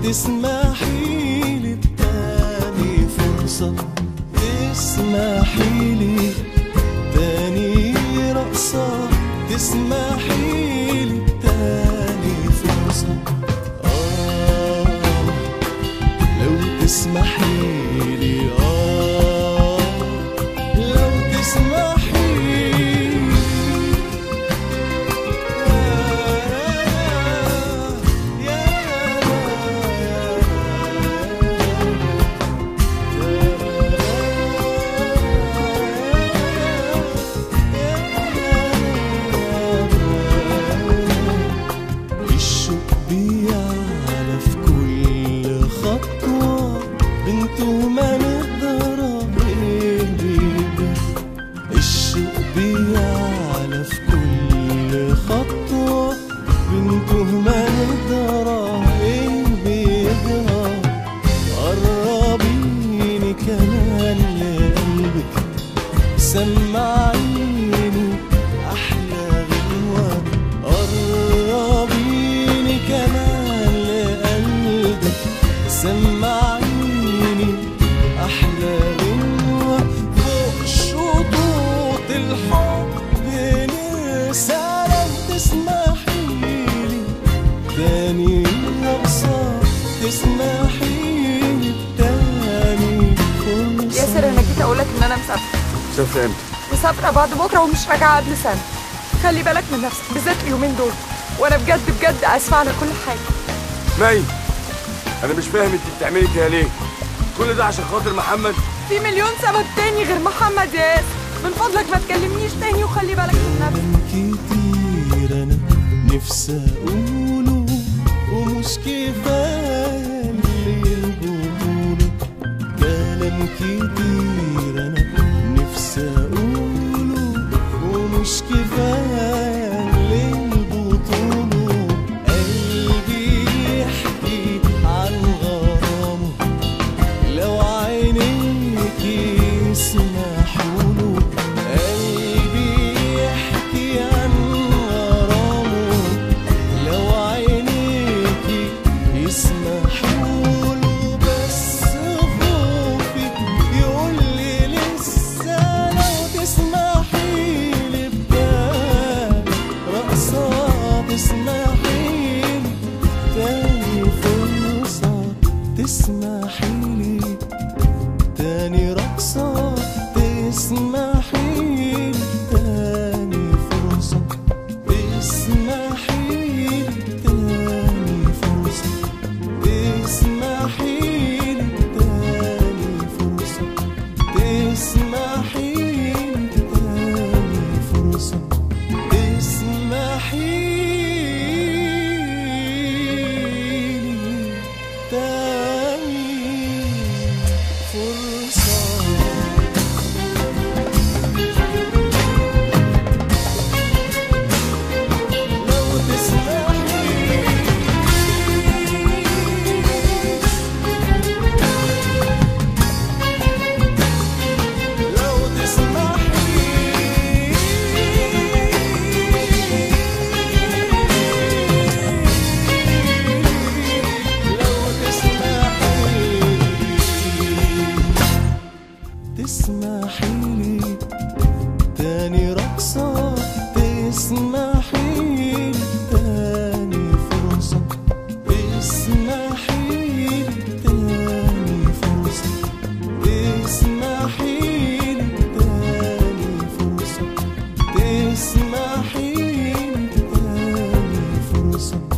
تسمحي لي بتاني فرصة تسمحي لي تاني رقصة تسمحي لي بتاني فرصة آه لو تسمحي لي آه لو تسمحي الشوق بيعلى في كل خطوة بنته ما نقدر ايه بيده الشوق بيعلى في كل خطوة بنته ما نقدر ايه بيدها قربيني كمان لقلبك سمعيني أحلى غنوة قربيني كمان لقلبك سمعيني أحلى غنوة فوق شطوط الحب نرسى لو تسمحيلي تاني رقصة تسمحيلي تاني فرصة ياسر انا جيت اقولك ان انا مسافره مسافر امتى؟ مسافره بعد بكره ومش راجعه قبل سنه خلي بالك من نفسك بالذات اليومين دول وانا بجد بجد اسفه على كل حاجه مي انا مش فاهم انت بتعملي كده ليه كل ده عشان خاطر محمد في مليون سبب تاني غير محمد يا ياسر من فضلك ما تكلمنيش تاني وخلي بالك من نفسك كتير انا نفسي اقوله ومش كفايه اللي البطوله كلام كتير انا نفسي اقوله ومش كفايه اللي البطوله قلبي يحكي عن غرامه لو عينيك يسمحوا له قلبي يحكي عن غرامه لو عينيك يسمحوا له بس خوفي يقول لي لسه لو تسمحي لي بجد رقصة تسمحي لي تاني فرصة تسمحي لي تاني رقصة تسمحي لي تاني فرصة تسمحي لي تاني فرصة تسمحي لي تاني فرصة تسمحي لي تاني فرصة تسمحي لي تاني فرصة لو تسمحي لو تسمحي لو تسمحي تسمحي لي تاني رقصة تسمحي لي تاني فرصة تسمحي لي تاني فرصة تسمحي لي تاني فرصة تسمحي لي تاني فرصة